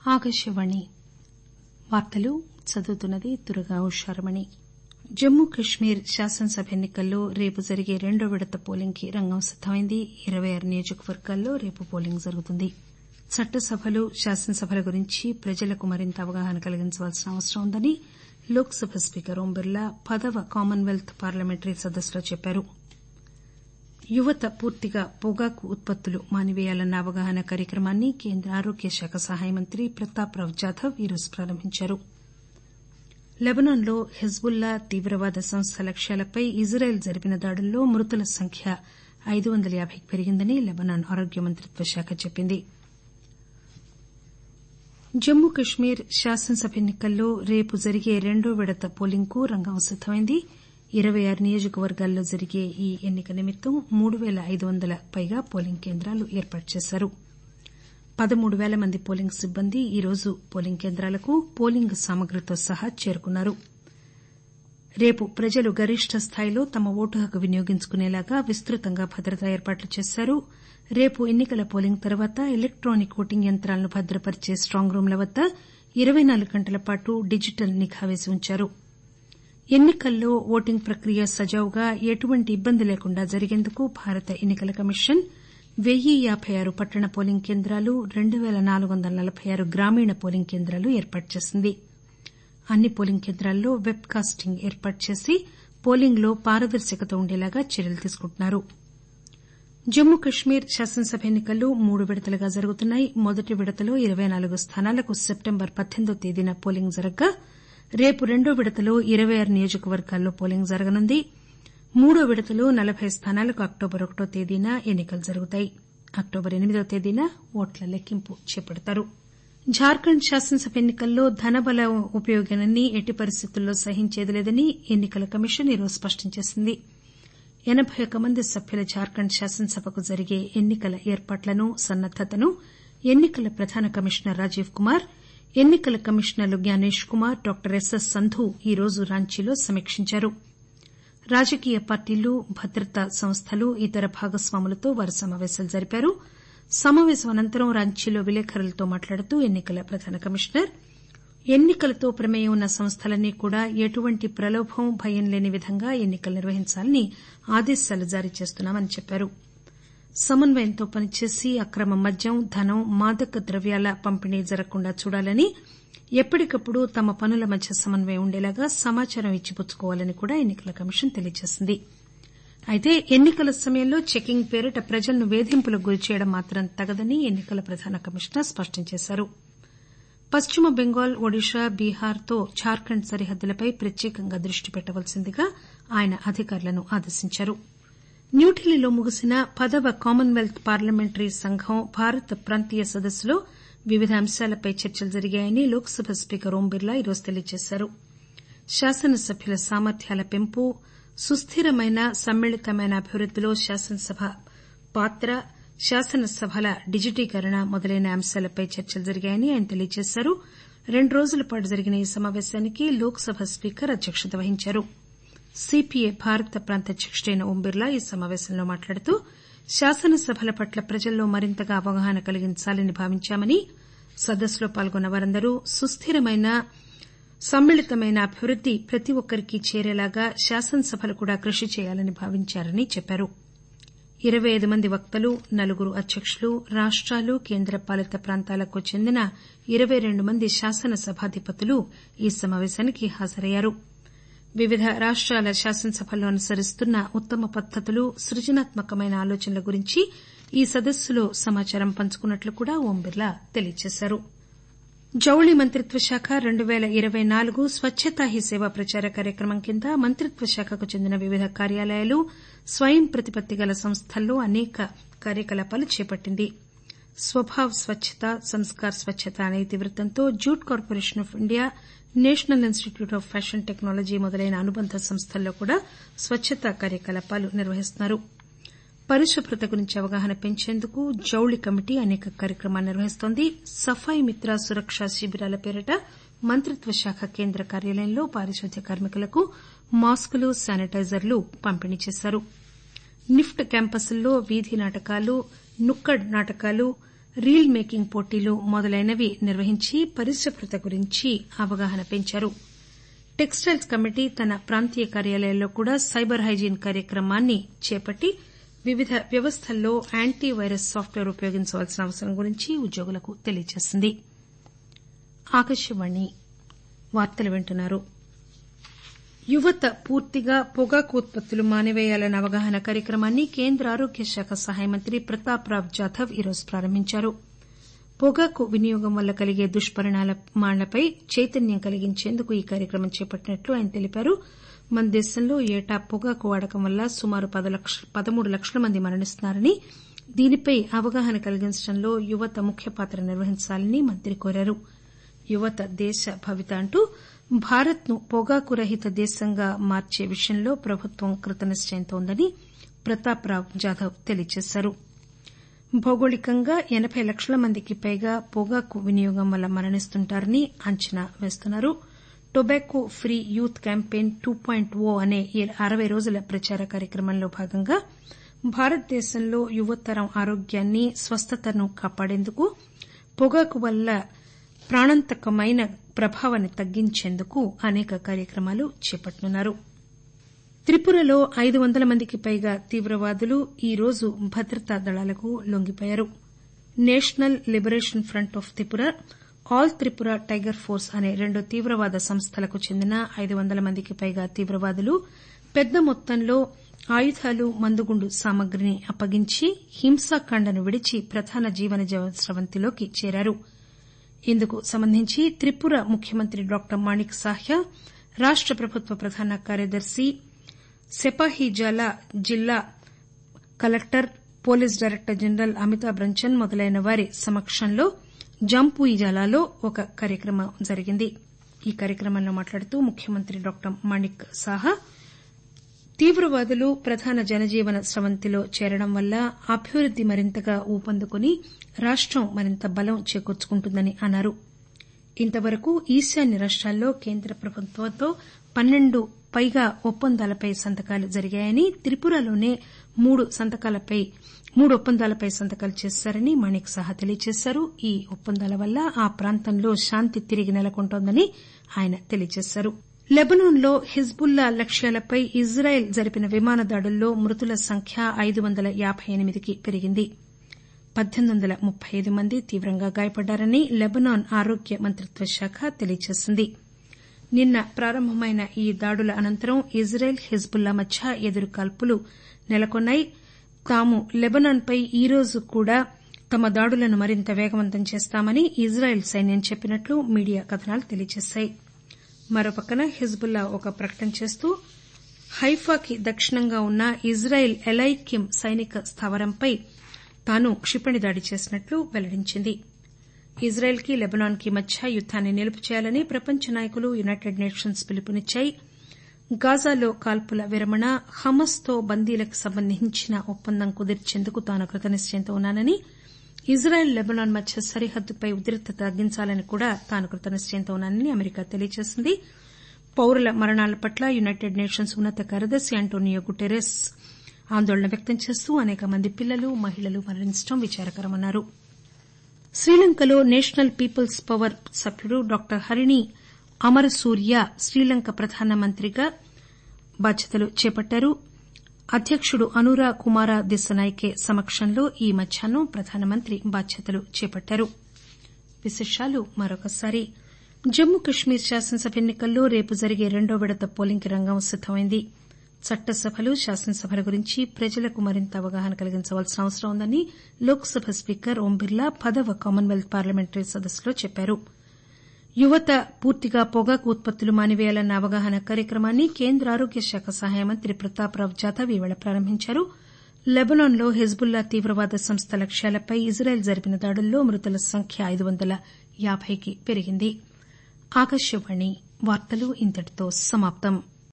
ఆకాశవాణి వార్తలు చదువుతున్నది దుర్గా ఉషారమణి జమ్మూ కశ్మీర్ శాసనసభ ఎన్ని కల్లో రేపు జరిగే రెండో విడత పోలింగ్ కి రంగం సిద్దమైంది ఇరవై ఆరు నియోజకవర్గాల్లో రేపు పోలింగ్ జరుగుతుంది చట్టసభలు శాసనసభల గురించి ప్రజలకు మరింత అవగాహన కలిగించాల్సిన అవసరం ఉందని లోక్ సభ స్పీకర్ ఓం బిర్లా పదవ కామన్వెల్త్ పార్లమెంటరీ సదస్సులో చెప్పారు యువత పూర్తిగా పొగాకు ఉత్పత్తులు మానివేయాలన్న అవగాహన కార్యక్రమాన్ని కేంద్ర ఆరోగ్య శాఖ సహాయ మంత్రి ప్రతాప్ రావ్ జాదవ్ ఈరోజు ప్రారంభించారు లెబనాన్ లో హిజ్బుల్లా తీవ్రవాద సంస్థ లక్ష్యాలపై ఇజ్రాయెల్ జరిపిన దాడుల్లో మృతుల సంఖ్య ఐదు వందల యాబైకి పెరిగిందని లెబనాన్ ఆరోగ్య మంత్రిత్వ శాఖ చెప్పింది జమ్మూ కశ్మీర్ శాసనసభ ఎన్ని కల్లో రేపు జరిగే రెండో విడత పోలింగ్ కు రంగం సిద్దమైంది ఇరవై ఆరు నియోజకవర్గాల్లో జరిగే ఈ ఎన్ని క నిమిత్తం మూడు పేల ఐదు వందలకు పైగా పోలింగ్ కేంద్రాలు ఏర్పాటు చేశారు పదమూడు పేల మంది పోలింగ్ సిబ్బంది ఈరోజు పోలింగ్ కేంద్రాలకు పోలింగ్ సామగ్రితో సహా చేరుకున్నారు రేపు ప్రజలు గరిష్ట స్థాయిలో తమ ఓటు హక్కు వినియోగించుకునేలాగా విస్తృతంగా భద్రతా ఏర్పాట్లు చేశారు రేపు ఎన్ని కల పోలింగ్ తర్వాత ఎలక్టానిక్ ఓటింగ్ యంత్రాలను భద్రపరిచే స్టాంగ్ రూంల వద్ద ఇరవై నాలుగు గంటల పాటు డిజిటల్ నిఘా పేసి ఉంచారు ఎన్ని కల్లో ఓటింగ్ ప్రక్రియ సజావుగా ఎటువంటి ఇబ్బంది లేకుండా జరిగేందుకు భారత ఎన్ని కల కమిషన్ వెయ్యి యాబై ఆరు పట్టణ పోలింగ్ కేంద్రాలు రెండు పేల నాలుగు వందల నలబై ఆరు గ్రామీణ పోలింగ్ కేంద్రాలు ఏర్పాటు చేసింది అన్ని పోలింగ్ కేంద్రాల్లో పెబ్ కాస్టింగ్ ఏర్పాటు చేసి పోలింగ్ లో పారదర్శకత ఉండేలాగా చర్యలు తీసుకుంటున్నారు జమ్మూ కశ్మీర్ శాసనసభ ఎన్ని కలు మూడు విడతలుగా జరుగుతున్నాయి మొదటి విడతలో ఇరవై నాలుగు స్థానాలకు సెప్టెంబర్ పద్దెనిమిదో తేదీన పోలింగ్ జరగ్గా రేపు రెండో విడతలో ఇరవై ఆరు నియోజకవర్గాల్లో పోలింగ్ జరగనుంది మూడో విడతలో నలబై స్థానాలకు అక్టోబర్ ఒకటో తేదీన ఎన్ని కలు జరుగుతాయి అక్టోబర్ ఎనిమిదో తేదీన ఓట్ల లెక్కింపు చేపడతారు జార్ఖండ్ శాసనసభ ఎన్ని కల్లో ధనబలం ఉపయోగాన్ని ఎట్టి పరిస్థితుల్లో సహించేది లేదని ఎన్ని కల కమిషన్ ఈరోజు స్పష్టం చేసింది ఎనబై ఒక్క మంది సభ్యుల జార్ఖండ్ శాసనసభకు జరిగే ఎన్ని కల ఏర్పాట్లను సన్నద్దతను ఎన్ని కల ప్రధాన కమిషనర్ రాజీవ్ కుమార్ ఎన్ని కల కమిషనర్లు జ్ఞానేష్ కుమార్ డాక్టర్ ఎస్ఎస్ సంధూ ఈరోజు రాంచీలో సమీక్షించారు రాజకీయ పార్టీలు భద్రతా సంస్థలు ఇతర భాగస్వాములతో వారు సమాపేశాలు జరిపారు సమాపేశం అనంతరం రాంచీలో విలేకరులతో మాట్లాడుతూ ఎన్ని కల ప్రధాన కమిషనర్ ఎన్ని కలతో ప్రమేయం ఉన్న సంస్థలన్నీ కూడా ఎటువంటి ప్రలోభం భయం లేని విధంగా ఎన్ని కలు నిర్వహించాలని ఆదేశాలు జారీ చేస్తున్నామని చెప్పారు సమన్వయంతో పనిచేసి అక్రమ మద్యం ధనం మాదక ద్రవ్యాల పంపిణీ జరగకుండా చూడాలని ఎప్పటికప్పుడు తమ పనుల మధ్య సమన్వయం ఉండేలాగా సమాచారం ఇచ్చిపుచ్చుకోవాలని కూడా ఎన్ని కల కమిషన్ తెలియజేసింది అయితే ఎన్ని కల సమయంలో చెకింగ్ పేరిట ప్రజలను వేధింపులకు గురిచేయడం మాత్రం తగదని ఎన్ని కల ప్రధాన కమిషనర్ స్పష్టం చేశారు పశ్చిమ బెంగాల్ ఒడిశా బీహార్ తో జార్ఖండ్ సరిహద్దులపై ప్రత్యేకంగా దృష్టి పెట్టవలసిందిగా ఆయన అధికారులను ఆదేశించారు న్యూఢిల్లీలో ముగిసిన పదవ కామన్వెల్త్ పార్లమెంటరీ సంఘం భారత ప్రాంతీయ సదస్సులో వివిధ అంశాలపై చర్చలు జరిగాయని లోక్ సభ స్పీకర్ ఓం బిర్లా ఈరోజు తెలియజేశారు శాసనసభ్యుల సామర్థ్యాల పెంపు సుస్దిరమైన సమ్మిళితమైన అభివృద్దిలో శాసనసభ పాత్ర శాసనసభల డిజిటీకరణ మొదలైన అంశాలపై చర్చలు జరిగాయని ఆయన తెలియజేశారు రెండు రోజుల పాటు జరిగిన ఈ సమాపేశానికి లోక్ సభ స్పీకర్ అధ్యక్షత వహించారు సీపీఏ భారత ప్రాంత అధ్యకుడైన ఓం బిర్లా ఈ సమాపేశంలో మాట్లాడుతూ శాసనసభల పట్ల ప్రజల్లో మరింతగా అవగాహన కలిగించాలని భావించామని సదస్సులో పాల్గొన్న వారందరూ సుస్దిరమైన సమ్మిళితమైన అభివృద్ది ప్రతి ఒక్కరికీ చేరేలాగా శాసనసభలు కూడా కృషి చేయాలని భావించారని చెప్పారు ఇరవై ఐదు మంది వక్తలు నలుగురు అధ్యకులు రాష్టాలు కేంద్రపాలిత ప్రాంతాలకు చెందిన ఇరవై రెండు మంది శాసనసభాధిపతులు ఈ సమాపేశానికి హాజరయ్యారు వివిధ రాష్టాల శాసనసభల్లో అనుసరిస్తున్న ఉత్తమ పద్దతులు సృజనాత్మకమైన ఆలోచనల గురించి ఈ సదస్సులో సమాచారం పంచుకున్నట్లు కూడా ఓం బిర్లా తెలియజేశారు జౌళి మంత్రిత్వ శాఖ రెండు పేల ఇరవై నాలుగు స్వచ్చతా హీ సేవ ప్రచార కార్యక్రమం కింద మంత్రిత్వ శాఖకు చెందిన వివిధ కార్యాలయాలు స్వయం ప్రతిపత్తి గల సంస్థల్లో అనేక కార్యకలాపాలు చేపట్టింది స్వభావ్ స్వచ్చత సంస్కార్ స్వచ్చత అనే ఇతివృత్తంతో jute corporation of India national institute of fashion technology మొదలైన అనుబంధ సంస్థల్లో కూడా స్వచ్చతా కార్యకలాపాలు నిర్వహిస్తున్నారు పరిశుభ్రత గురించి అవగాహన పెంచేందుకు జౌళి కమిటీ అనేక కార్యక్రమాలు నిర్వహిస్తోంది సఫాయి మిత్ర సురక్ష శిబిరాల పేరిట మంత్రిత్వ శాఖ కేంద్ర కార్యాలయంలో పారిశుద్ధ్య కార్మికులకు మాస్కులు శానిటైజర్లు పంపిణీ చేశారు నిఫ్ట్ క్యాంపస్ల్లో వీధి నాటకాలు నుక్కడ్ నాటకాలు రీల్ మేకింగ్ పోటీలు మొదలైనవి నిర్వహించి పరిశుభ్రత గురించి అవగాహన పెంచారు టెక్స్టైల్స్ కమిటీ తన ప్రాంతీయ కార్యాలయాల్లో కూడా సైబర్ హైజీన్ కార్యక్రమాన్ని చేపట్టి వివిధ వ్యవస్థల్లో యాంటీ వైరస్ సాప్ట్వేర్ ఉపయోగించవలసిన అవసరం గురించి ఉద్యోగులకు తెలియజేసింది యువత పూర్తిగా పొగాకు ఉత్పత్తులు మానివేయాలన్న అవగాహన కార్యక్రమాన్ని కేంద్ర ఆరోగ్య శాఖ సహాయ మంత్రి ప్రతాప్ రావ్ జాధవ్ ఈరోజు ప్రారంభించారు పొగాకు వినియోగం వల్ల కలిగే దుష్పరిణామాలపై చైతన్యం కలిగించేందుకు ఈ కార్యక్రమం చేపట్టినట్లు ఆయన తెలిపారు మన దేశంలో ఏటా పొగాకు వాడకం వల్ల సుమారు పదమూడు లక్షల మంది మరణిస్తున్నారని దీనిపై అవగాహన కలిగించడంలో యువత ముఖ్య పాత్ర నిర్వహించాలని మంత్రి కోరారు యువత దేశ భవిత అంటూ భారత్ ను పొగాకు రహిత దేశంగా మార్చే విషయంలో ప్రభుత్వం కృతనిశ్చయంతో ఉందని ప్రతాప్ రావ్ జాధవ్ తెలియజేశారు భౌగోళికంగా ఎనబై లక్షల మందికి పైగా పొగాకు వినియోగం వల్ల మరణిస్తుంటారని అంచనా వేస్తున్నారు tobacco free youth campaign two point O అనే ఈ అరవై రోజుల ప్రచార కార్యక్రమంలో భాగంగా భారతదేశంలో యువతరం ఆరోగ్యాన్ని స్వస్థతను కాపాడేందుకు పొగాకు వల్ల ప్రాణాంతకమైన ప్రభావాన్ని తగ్గించేందుకు అనేక కార్యక్రమాలు చేపట్టనున్నారు త్రిపురలో ఐదు వందల మందికి పైగా తీవ్రవాదులు ఈరోజు భద్రతా దళాలకు లొంగిపోయారు national liberation front of Tripura all Tripura tiger force అనే రెండు తీవ్రవాద సంస్థలకు చెందిన ఐదు వందల మందికి పైగా తీవ్రవాదులు పెద్ద మొత్తంలో ఆయుధాలు మందుగుండు సామగ్రిని అప్పగించి హింసాకాండను విడిచి ప్రధాన జీవన స్రవంతిలోకి చేరారు ఇందుకు సంబంధించి త్రిపుర ముఖ్యమంత్రి డాక్టర్ మాణిక్ సాహ్య రాష్ట ప్రభుత్వ ప్రధాన కార్యదర్శి సెపాహీజాలా జిల్లా collector police director general Amitabh Ranjan మొదలైన వారి సమక్షంలో జంపుయిజాలాలో ఒక కార్యక్రమం జరిగింది ఈ కార్యక్రమంలో మాట్లాడుతూ ముఖ్యమంత్రి డాక్టర్ మాణిక్ సాహా తీవ్రవాదులు ప్రధాన జనజీవన స్రవంతిలో చేరడం వల్ల అభివృద్ది మరింతగా ఊపందుకుని రాష్టం మరింత బలం చేకూర్చుకుంటుందని అన్నారు ఇంతవరకు ఈశాన్య రాష్టాల్లో కేంద్ర ప్రభుత్వంతో పన్నెండు పైగా ఒప్పందాలపై సంతకాలు జరిగాయని త్రిపురలోనే మూడు ఒప్పందాలపై సంతకాలు చేశారని మాణిక్ సాహా తెలియజేశారు ఈ ఒప్పందాల వల్ల ఆ ప్రాంతంలో శాంతి తిరిగి నెలకొంటోందని ఆయన తెలియజేశారు లెబనాన్లో హిజ్బుల్లా లక్ష్యాలపై ఇజ్రాయెల్ జరిపిన విమాన దాడుల్లో మృతుల సంఖ్య ఐదు వందల యాబై ఎనిమిదికి పెరిగింది పద్దెనిమిది వందల ముప్పై అయిదు మంది తీవ్రంగా గాయపడ్డారని లెబనాన్ ఆరోగ్య మంత్రిత్వ శాఖ తెలియజేసింది నిన్న ప్రారంభమైన ఈ దాడుల అనంతరం ఇజ్రాయెల్ హిజ్బుల్లా మధ్య ఎదురుకాల్పులు నెలకొన్నాయి తాము లెబనాన్పై ఈరోజు కూడా తమ దాడులను మరింత వేగవంతం చేస్తామని ఇజ్రాయెల్ సైన్యం చెప్పినట్లు మీడియా కథనాలు తెలియజేశాయి మరోపక్కన హిజ్బుల్లా ఒక ప్రకటన చేస్తూ హైఫాకి దక్షిణంగా ఉన్న ఇజ్రాయెల్ ఎలైకిమ్ సైనిక స్థావరంపై తాను క్షిపణి దాడి చేసినట్లు వెల్లడించింది ఇజ్రాయెల్ కి లెబనాన్ కి మధ్య యుద్దాన్ని నిలుపు చేయాలని ప్రపంచ నాయకులు యునైటెడ్ నేషన్స్ పిలుపునిచ్చాయి గాజాలో కాల్పుల విరమణ హమస్ తో బందీలకు సంబంధించిన ఒప్పందం కుదిర్చేందుకు తాను కృతనిశ్చయంతో ఉన్నానని ఇజ్రాయెల్ లెబనాన్ మధ్య సరిహద్దుపై ఉద్రిక్తత తగ్గించాలని కూడా తాను కృతనిశ్చయంతో ఉన్నానని అమెరికా తెలియజేసింది పౌరుల మరణాల పట్ల యునైటెడ్ నేషన్స్ ఉన్నత కార్యదర్శి అంటోనియో గుటెరస్ ఆందోళన వ్యక్తం చేస్తూ అనేక మంది పిల్లలు మహిళలు మరణించడం విచారకరమన్నారు శ్రీలంకలో నేషనల్ పీపుల్స్ పవర్ సభ్యుడు డాక్టర్ హరిణి అమరసూర్య శ్రీలంక ప్రధానమంత్రిగా బాధ్యతలు చేపట్టారు అధ్యకుడు అనురా కుమార దిశనాయకే సమక్షంలో ఈ మధ్యాహ్నం ప్రధానమంత్రి బాధ్యతలు చేపట్టారు జమ్మూ కశ్మీర్ శాసనసభ ఎన్ని కల్లో రేపు జరిగే రెండో విడత పోలింగ్ కి రంగం సిద్దమైంది చట్టసభలు శాసనసభల గురించి ప్రజలకు మరింత అవగాహన కలిగించవలసిన అవసరం ఉందని లోక్ సభ స్పీకర్ ఓం బిర్లా పదవ కామన్వెల్త్ పార్లమెంటరీ సదస్సులో చెప్పారు యువత పూర్తిగా పొగాకు ఉత్పత్తులు మానివేయాలన్న అవగాహన కార్యక్రమాన్ని కేంద్ర ఆరోగ్య శాఖ సహాయ మంత్రి ప్రతాప్ రావ్ జాధవ్ ఈరోజు ప్రారంభించారు లెబనాన్ లో హిజ్బుల్లా తీవ్రవాద సంస్థ లక్ష్యాలపై ఇజ్రాయెల్ జరిపిన దాడుల్లో మృతుల సంఖ్య ఐదు వందల యాబైకి పెరిగింది